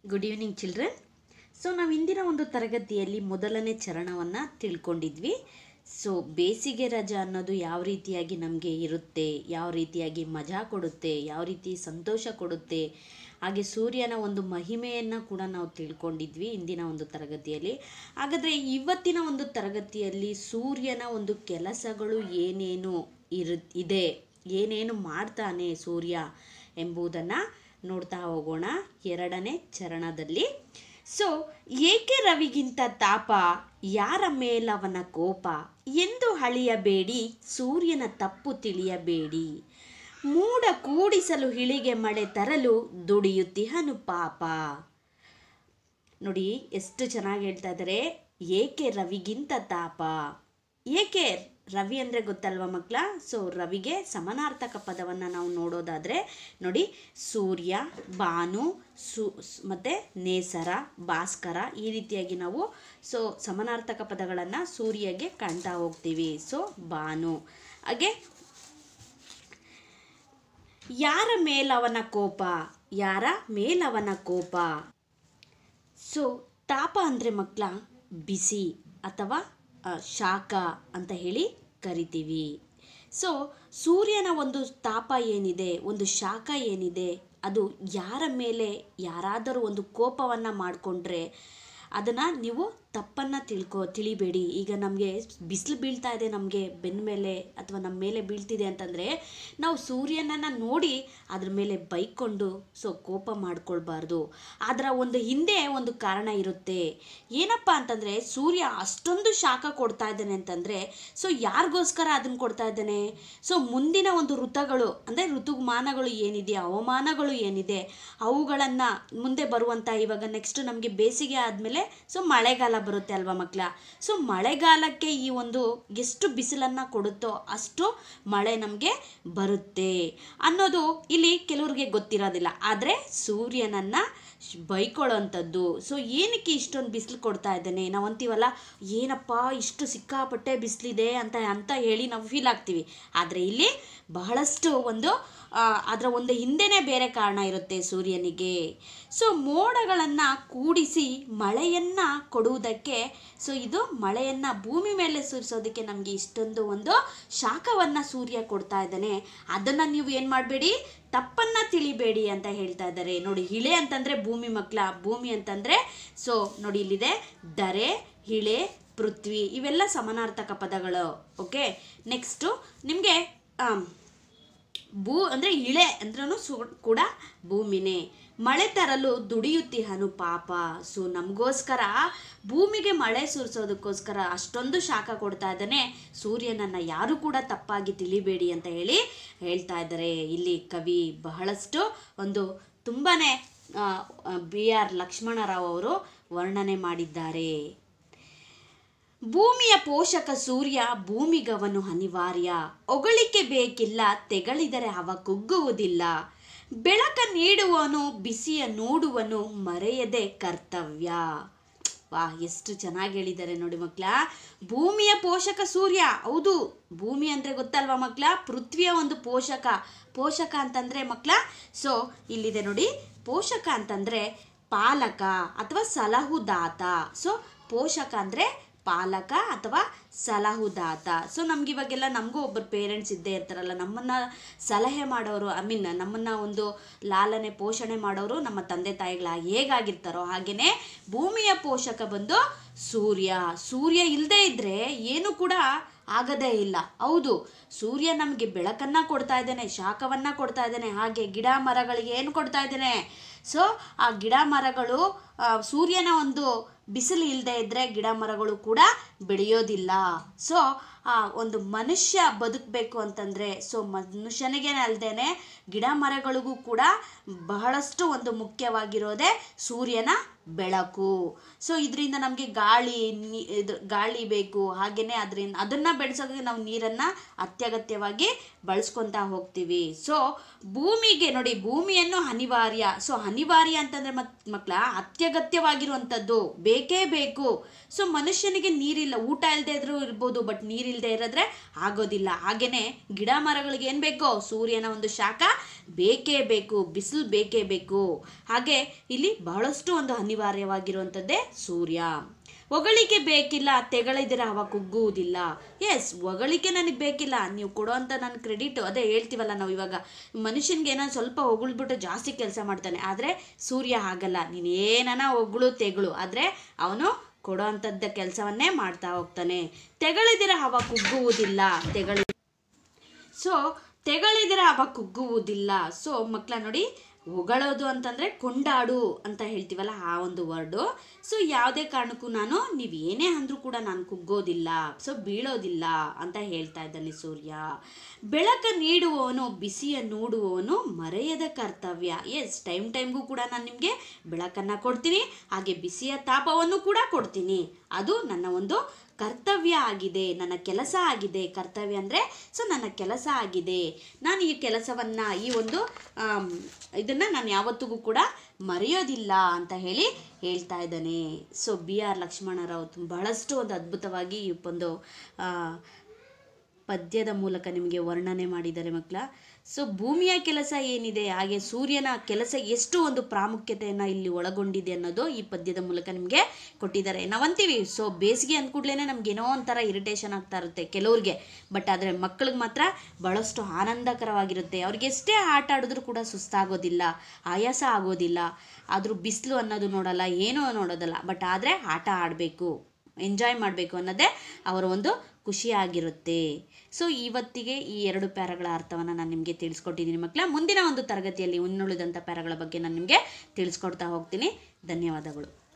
good evening children so ನಾವು ಇಂದಿನ ಒಂದು ತರಗತಿಯಲ್ಲಿ ಮೊದಲನೇ ಚರಣವನ್ನು ತಿಳ್ಕೊಂಡಿದ್ವಿ ಸೊ ಬೇಸಿಗೆ ರಜಾ ಅನ್ನೋದು ಯಾವ ರೀತಿಯಾಗಿ ನಮಗೆ ಇರುತ್ತೆ ಯಾವ ರೀತಿಯಾಗಿ ಮಜಾ ಕೊಡುತ್ತೆ ಯಾವ ರೀತಿ ಸಂತೋಷ ಕೊಡುತ್ತೆ ಹಾಗೆ ಸೂರ್ಯನ ಒಂದು ಮಹಿಮೆಯನ್ನು ಕೂಡ ನಾವು ತಿಳ್ಕೊಂಡಿದ್ವಿ ಇಂದಿನ ಒಂದು ತರಗತಿಯಲ್ಲಿ ಹಾಗಾದರೆ ಇವತ್ತಿನ ಒಂದು ತರಗತಿಯಲ್ಲಿ ಸೂರ್ಯನ ಒಂದು ಕೆಲಸಗಳು ಏನೇನು ಇರು ಇದೆ ಏನೇನು ಮಾಡ್ತಾನೆ ಸೂರ್ಯ ಎಂಬುದನ್ನು ನೋಡ್ತಾ ಹೋಗೋಣ ಎರಡನೇ ಚರಣದಲ್ಲಿ ಸೊ ಏಕೆ ರವಿಗಿಂತ ತಾಪ ಯಾರ ಮೇಲವನ ಕೋಪ ಎಂದು ಅಳಿಯಬೇಡಿ ಸೂರ್ಯನ ತಪ್ಪು ತಿಳಿಯಬೇಡಿ ಮೂಡ ಕೂಡಿಸಲು ಹಿಳಿಗೆ ಮಳೆ ತರಲು ದುಡಿಯುತ್ತಿಹನು ಪಾಪ ನೋಡಿ ಎಷ್ಟು ಚೆನ್ನಾಗಿ ಹೇಳ್ತಾ ಇದ್ದಾರೆ ಏಕೆ ರವಿಗಿಂತ ತಾಪ ಏಕೆ ರವಿ ಅಂದರೆ ಗೊತ್ತಲ್ವ ಮಕ್ಕಳ ಸೊ ರವಿಗೆ ಸಮಾನಾರ್ಥಕ ಪದವನ್ನು ನಾವು ನೋಡೋದಾದರೆ ನೋಡಿ ಸೂರ್ಯ ಭಾನು ಸು ಸ್- ಮತ್ತೆ ನೇಸರ ಭಾಸ್ಕರ ಈ ರೀತಿಯಾಗಿ ನಾವು ಸೊ ಸಮಾನಾರ್ಥಕ ಪದಗಳನ್ನು ಸೂರ್ಯಗೆ ಕಾಣ್ತಾ ಹೋಗ್ತೀವಿ ಸೊ ಭಾನು ಹಾಗೆ ಯಾರ ಮೇಲವನ ಕೋಪ ಯಾರ ಮೇಲವನ ಕೋಪ ಸೊ ತಾಪ ಅಂದರೆ ಮಕ್ಕಳ ಬಿಸಿ ಅಥವಾ ಆ, ಶಾಖ ಅಂತ ಹೇಳಿ ಕರಿತೀವಿ ಸೊ ಸೂರ್ಯನ ಒಂದು ತಾಪ ಏನಿದೆ ಒಂದು ಶಾಖ ಏನಿದೆ ಅದು ಯಾರ ಮೇಲೆ ಯಾರಾದರೂ ಒಂದು ಕೋಪವನ್ನು ಮಾಡಿಕೊಂಡ್ರೆ ಅದನ್ನು ನೀವು ತಪ್ಪನ್ನು ತಿಳ್ಕೊ ತಿಳಿಬೇಡಿ ಈಗ ನಮಗೆ ಬಿಸಿಲು ಬೀಳ್ತಾ ಇದೆ ನಮಗೆ ಬೆನ್ನ ಮೇಲೆ ಅಥವಾ ನಮ್ಮ ಮೇಲೆ ಬೀಳ್ತಿದೆ ಅಂತಂದರೆ ನಾವು ಸೂರ್ಯನನ್ನು ನೋಡಿ ಅದ್ರ ಮೇಲೆ ಬೈಕೊಂಡು ಸೊ ಕೋಪ ಮಾಡ್ಕೊಳ್ಬಾರ್ದು ಅದರ ಒಂದು ಹಿಂದೆ ಒಂದು ಕಾರಣ ಇರುತ್ತೆ ಏನಪ್ಪ ಅಂತಂದರೆ ಸೂರ್ಯ ಅಷ್ಟೊಂದು ಶಾಖ ಕೊಡ್ತಾ ಇದ್ದಾನೆ ಅಂತಂದರೆ ಸೊ ಯಾರಿಗೋಸ್ಕರ ಅದನ್ನು ಕೊಡ್ತಾ ಇದ್ದಾನೆ ಸೊ ಮುಂದಿನ ಒಂದು ಋತುಗಳು ಅಂದರೆ ಋತುಮಾನಗಳು ಏನಿದೆ ಹವಾಮಾನಗಳು ಏನಿದೆ ಅವುಗಳನ್ನು ಮುಂದೆ ಬರುವಂಥ ಇವಾಗ ನೆಕ್ಸ್ಟ್ ನಮಗೆ ಬೇಸಿಗೆ ಆದಮೇಲೆ ಸೊ ಮಳೆಗಾಲ ಬರುತ್ತೆ ಅಲ್ವಾ ಮಕ್ಕಳ ಸೊ ಮಳೆಗಾಲಕ್ಕೆ ಈ ಒಂದು ಎಷ್ಟು ಬಿಸಿಲನ್ನು ಕೊಡುತ್ತೋ ಅಷ್ಟು ಮಳೆ ನಮಗೆ ಬರುತ್ತೆ ಅನ್ನೋದು ಇಲ್ಲಿ ಕೆಲವ್ರಿಗೆ ಗೊತ್ತಿರೋದಿಲ್ಲ ಆದರೆ ಸೂರ್ಯನನ್ನು ಬೈಕೊಳ್ಳೋವಂಥದ್ದು ಸೊ ಏನಕ್ಕೆ ಇಷ್ಟೊಂದು ಬಿಸಿಲು ಕೊಡ್ತಾ ಇದ್ದಾನೆ ನಾವು ಅಂತೀವಲ್ಲ ಏನಪ್ಪ ಇಷ್ಟು ಸಿಕ್ಕಾಪಟ್ಟೆ ಬಿಸಿಲಿದೆ ಅಂತ ಅಂತ ಹೇಳಿ ನಾವು ಫೀಲ್ ಆಗ್ತೀವಿ ಆದರೆ ಇಲ್ಲಿ ಬಹಳಷ್ಟು ಒಂದು ಆ, ಅದರ ಒಂದು ಹಿಂದೆನೇ ಬೇರೆ ಕಾರಣ ಇರುತ್ತೆ ಸೂರ್ಯನಿಗೆ ಸೊ ಮೋಡಗಳನ್ನು ಕೂಡಿಸಿ ಮಳೆಯನ್ನು ಕೊಡುವುದಕ್ಕೆ ಸೊ ಇದು ಮಳೆಯನ್ನು ಭೂಮಿ ಮೇಲೆ ಸುರಿಸೋದಕ್ಕೆ ನಮಗೆ ಇಷ್ಟೊಂದು ಒಂದು ಶಾಖವನ್ನು ಸೂರ್ಯ ಕೊಡ್ತಾ ಇದ್ದಾನೆ ಅದನ್ನು ನೀವು ಏನು ಮಾಡಬೇಡಿ ತಪ್ಪನ್ನು ತಿಳಿಬೇಡಿ ಅಂತ ಹೇಳ್ತಾ ಇದ್ದಾರೆ ನೋಡಿ ಹಿಳೆ ಅಂತಂದರೆ ಭೂಮಿ ಮಕ್ಕಳ ಭೂಮಿ ಅಂತಂದರೆ ಸೊ ನೋಡಿ ಇಲ್ಲಿದೆ ದರೆ ಹಿಳೆ ಪೃಥ್ವಿ ಇವೆಲ್ಲ ಸಮಾನಾರ್ಥಕ ಪದಗಳು ಓಕೆ ನೆಕ್ಸ್ಟು ನಿಮಗೆ ಭೂ ಅಂದರೆ ಇಳೆ ಅಂದ್ರೂ ಸು ಕೂಡ ಭೂಮಿನೇ ಮಳೆ ತರಲು ದುಡಿಯುತ್ತಿಹನು ಪಾಪ ಸೊ ನಮಗೋಸ್ಕರ ಭೂಮಿಗೆ ಮಳೆ ಸುರಿಸೋದಕ್ಕೋಸ್ಕರ ಅಷ್ಟೊಂದು ಶಾಖ ಕೊಡ್ತಾ ಇದ್ದಾನೆ ಸೂರ್ಯನನ್ನು ಯಾರು ಕೂಡ ತಪ್ಪಾಗಿ ತಿಳಿಬೇಡಿ ಅಂತ ಹೇಳಿ ಹೇಳ್ತಾ ಇದ್ದಾರೆ ಇಲ್ಲಿ ಕವಿ ಬಹಳಷ್ಟು ಒಂದು ತುಂಬಾ ಬಿ ಆರ್ ಲಕ್ಷ್ಮಣರಾವ್ ಅವರು ವರ್ಣನೆ ಮಾಡಿದ್ದಾರೆ ಭೂಮಿಯ ಪೋಷಕ ಸೂರ್ಯ ಭೂಮಿಗವನು ಅನಿವಾರ್ಯ ಹೊಗಳಿಕೆ ಬೇಕಿಲ್ಲ ತೆಗಳಿದರೆ ಅವ ಕುಗ್ಗುವುದಿಲ್ಲ ಬೆಳಕ ನೀಡುವನು ಬಿಸಿಯ ನೋಡುವನು ಮರೆಯದೆ ಕರ್ತವ್ಯ ವಾ ಎಷ್ಟು ಚೆನ್ನಾಗಿ ಹೇಳಿದ್ದಾರೆ ನೋಡಿ ಮಕ್ಕಳ ಭೂಮಿಯ ಪೋಷಕ ಸೂರ್ಯ ಹೌದು ಭೂಮಿ ಅಂದರೆ ಗೊತ್ತಲ್ವಾ ಮಕ್ಕಳ ಪೃಥ್ವಿಯ ಒಂದು ಪೋಷಕ ಪೋಷಕ ಅಂತಂದರೆ ಮಕ್ಕಳ ಸೊ ಇಲ್ಲಿದೆ ನೋಡಿ ಪೋಷಕ ಅಂತಂದರೆ ಪಾಲಕ ಅಥವಾ ಸಲಹುದಾತ ಸೊ ಪೋಷಕ ಅಂದರೆ ಪಾಲಕ ಅಥವಾ ಸಲಹುದಾತ ಸೊ ನಮ್ಗೆ ಇವಾಗೆಲ್ಲ ನಮಗೂ ಒಬ್ಬರು ಪೇರೆಂಟ್ಸ್ ಇದ್ದೇ ಇರ್ತಾರಲ್ಲ ನಮ್ಮನ್ನು ಸಲಹೆ ಮಾಡೋರು ಐ ಮೀನ್ ನಮ್ಮನ್ನು ಒಂದು ಲಾಲನೆ ಪೋಷಣೆ ಮಾಡೋರು ನಮ್ಮ ತಂದೆ ತಾಯಿಗಳ ಹೇಗಾಗಿರ್ತಾರೋ ಹಾಗೆಯೇ ಭೂಮಿಯ ಪೋಷಕ ಬಂದು ಸೂರ್ಯ ಸೂರ್ಯ ಇಲ್ಲದೇ ಇದ್ದರೆ ಏನು ಕೂಡ ಆಗದೇ ಇಲ್ಲ ಹೌದು ಸೂರ್ಯ ನಮಗೆ ಬೆಳಕನ್ನು ಕೊಡ್ತಾ ಇದ್ದಾನೆ ಶಾಖವನ್ನು ಕೊಡ್ತಾ ಇದ್ದಾನೆ ಹಾಗೆ ಗಿಡ ಮರಗಳಿಗೆ ಏನು ಕೊಡ್ತಾ ಇದ್ದಾನೆ ಸೊ ಆ ಗಿಡ ಮರಗಳು ಆ, ಸೂರ್ಯನ ಒಂದು ಬಿಸಿಲು ಇಲ್ಲದೆ ಇದ್ದರೆ ಗಿಡ ಮರಗಳು ಕೂಡ ಬೆಳೆಯೋದಿಲ್ಲ ಸೊ ಆ ಒಂದು ಮನುಷ್ಯ ಬದುಕಬೇಕು ಅಂತಂದರೆ ಸೊ ಮನುಷ್ಯನಿಗೆ ಅಲ್ಲದೆ ಗಿಡ ಮರಗಳಿಗೂ ಕೂಡ ಬಹಳಷ್ಟು ಒಂದು ಮುಖ್ಯವಾಗಿರೋದೇ ಸೂರ್ಯನ ಬೆಳಕು ಸೊ ಇದರಿಂದ ನಮಗೆ ಗಾಳಿ ನೀ ಇದು ಗಾಳಿ ಬೇಕು ಹಾಗೆಯೇ ಅದರಿಂದ ಅದನ್ನು ಬೆಳೆಸೋದಕ್ಕೆ ನಾವು ನೀರನ್ನು ಅತ್ಯಗತ್ಯವಾಗಿ ಬಳಸ್ಕೊತಾ ಹೋಗ್ತೀವಿ ಸೊ ಭೂಮಿಗೆ ನೋಡಿ ಭೂಮಿಯನ್ನು ಅನಿವಾರ್ಯ ಸೊ ಅನಿವಾರ್ಯ ಅಂತಂದರೆ ಮತ್ ಮಕ್ಕಳ ಅತ್ಯಗತ್ಯವಾಗಿರುವಂಥದ್ದು ಬೇಕೇ ಬೇಕು ಸೊ ಮನುಷ್ಯನಿಗೆ ನೀರಿಲ್ಲ ಊಟ ಇಲ್ಲದೆ ಇದ್ರೂ ಇರ್ಬೋದು ಬಟ್ ನೀರಿಲ್ಲ ನೀರಿಲ್ದೇ ಇರೋದ್ರೆ ಆಗೋದಿಲ್ಲ ಹಾಗೆಯೇ ಗಿಡ ಮರಗಳಿಗೆ ಏನು ಬೇಕು ಸೂರ್ಯನ ಒಂದು ಶಾಖ ಬೇಕೇ ಬೇಕು ಬಿಸಿಲು ಬೇಕೇ ಬೇಕು ಹಾಗೆ ಇಲ್ಲಿ ಬಹಳಷ್ಟು ಒಂದು ಅನಿವಾರ್ಯವಾಗಿರುವಂಥದ್ದೇ ಸೂರ್ಯ ಹೊಗಳಿಕೆ ಬೇಕಿಲ್ಲ ತೆಗಳಿದಿರ ಅವ ಕುಗ್ಗುವುದಿಲ್ಲ ಎಸ್ ಹೊಗಳಿಕೆ ನನಗೆ ಬೇಕಿಲ್ಲ ನೀವು ಕೊಡೋವಂಥ ನನ್ನ ಕ್ರೆಡಿಟ್ ಅದೇ ಹೇಳ್ತೀವಲ್ಲ ನಾವು ಇವಾಗ ಮನುಷ್ಯನಿಗೆ ಏನೋ ಸ್ವಲ್ಪ ಹೊಗಳ್ಬಿಟ್ಟು ಜಾಸ್ತಿ ಕೆಲಸ ಮಾಡ್ತಾನೆ ಆದರೆ ಸೂರ್ಯ ಆಗಲ್ಲ ನೀನು ಏನನ ಹೊಗಳು ತೆಗಳು ಆದರೆ ಅವನು ಕೊಡೋವಂಥದ್ದ ಕೆಲಸವನ್ನೇ ಮಾಡ್ತಾ ಹೋಗ್ತಾನೆ ತೆಗಳಿದಿರ ಅವ ಕುಗ್ಗುವುದಿಲ್ಲ ತೆಗಳಿ ಸೊ ತೆಗಳಿದ್ರೆ ಅವ ಕುಗ್ಗುವುದಿಲ್ಲ ಸೊ ಮಕ್ಕಳ ನೋಡಿ ಹೊಗಳೋದು ಅಂತಂದರೆ ಕೊಂಡಾಡು ಅಂತ ಹೇಳ್ತೀವಲ್ಲ ಆ ಒಂದು ವರ್ಡು ಸೊ ಯಾವುದೇ ಕಾರಣಕ್ಕೂ ನಾನು ನೀವು ಏನೇ ಅಂದರೂ ಕೂಡ ನಾನು ಕುಗ್ಗೋದಿಲ್ಲ ಸೊ ಬೀಳೋದಿಲ್ಲ ಅಂತ ಹೇಳ್ತಾ ಇದ್ದಾನೆ ಸೂರ್ಯ ಬೆಳಕ ನೀಡುವವನು ಬಿಸಿಯ ನೋಡುವವನು ಮರೆಯದ ಕರ್ತವ್ಯ ಎಸ್ ಟೈಮ್ ಟೈಮ್ಗೂ ಕೂಡ ನಾನು ನಿಮಗೆ ಬೆಳಕನ್ನು ಕೊಡ್ತೀನಿ ಹಾಗೆ ಬಿಸಿಯ ತಾಪವನ್ನು ಕೂಡ ಕೊಡ್ತೀನಿ ಅದು ನನ್ನ ಒಂದು ಕರ್ತವ್ಯ ಆಗಿದೆ ನನ್ನ ಕೆಲಸ ಆಗಿದೆ ಕರ್ತವ್ಯ ಅಂದರೆ ಸೊ ನನ್ನ ಕೆಲಸ ಆಗಿದೆ ನಾನು ಈ ಕೆಲಸವನ್ನು ಈ ಒಂದು ಇದನ್ನು ನಾನು ಯಾವತ್ತಿಗೂ ಕೂಡ ಮರೆಯೋದಿಲ್ಲ ಅಂತ ಹೇಳಿ ಹೇಳ್ತಾ ಇದ್ದಾನೆ ಸೊ ಬಿ ಆರ್ ಲಕ್ಷ್ಮಣರಾವ್ ತುಂಬ ಬಹಳಷ್ಟು ಒಂದು ಅದ್ಭುತವಾಗಿ ಈ ಒಂದು ಆ, ಪದ್ಯದ ಮೂಲಕ ನಿಮಗೆ ವರ್ಣನೆ ಮಾಡಿದ್ದಾರೆ ಮಕ್ಕಳ ಸೊ ಭೂಮಿಯ ಕೆಲಸ ಏನಿದೆ ಹಾಗೆ ಸೂರ್ಯನ ಕೆಲಸ ಎಷ್ಟು ಒಂದು ಪ್ರಾಮುಖ್ಯತೆಯನ್ನು ಇಲ್ಲಿ ಒಳಗೊಂಡಿದೆ ಅನ್ನೋದು ಈ ಪದ್ಯದ ಮೂಲಕ ನಿಮಗೆ ಕೊಟ್ಟಿದ್ದಾರೆ ನಾವಂತೀವಿ ಸೊ ಬೇಸಿಗೆ ಅಂದ್ಕೂಡ್ಲೇ ನಮ್ಗೆ ಏನೋ ಒಂಥರ ಇರಿಟೇಷನ್ ಆಗ್ತಾ ಇರುತ್ತೆ ಕೆಲವ್ರಿಗೆ ಬಟ್ ಆದರೆ ಮಕ್ಕಳಿಗೆ ಮಾತ್ರ ಭಾಳಷ್ಟು ಆನಂದಕರವಾಗಿರುತ್ತೆ ಅವ್ರಿಗೆ ಎಷ್ಟೇ ಆಟ ಆಡಿದ್ರೂ ಕೂಡ ಸುಸ್ತಾಗೋದಿಲ್ಲ ಆಯಾಸ ಆಗೋದಿಲ್ಲ ಆದರೂ ಬಿಸಿಲು ಅನ್ನೋದು ನೋಡಲ್ಲ ಏನೂ ನೋಡೋದಲ್ಲ ಬಟ್ ಆದರೆ ಆಟ ಆಡಬೇಕು ಎಂಜಾಯ್ ಮಾಡಬೇಕು ಅನ್ನೋದೇ ಅವರ ಒಂದು ಖುಷಿಯಾಗಿರುತ್ತೆ ಸೊ ಇವತ್ತಿಗೆ ಈ ಎರಡು ಪ್ಯಾರಗಳ ಅರ್ಥವನ್ನು ನಾನು ನಿಮಗೆ ತಿಳಿಸ್ಕೊಟ್ಟಿದ್ದೀನಿ ಮಕ್ಕಳ ಮುಂದಿನ ಒಂದು ತರಗತಿಯಲ್ಲಿ ಇನ್ನುಳಿದಂಥ ಪ್ಯಾರಗಳ ಬಗ್ಗೆ ನಾನು ನಿಮಗೆ ತಿಳಿಸ್ಕೊಡ್ತಾ ಹೋಗ್ತೀನಿ ಧನ್ಯವಾದಗಳು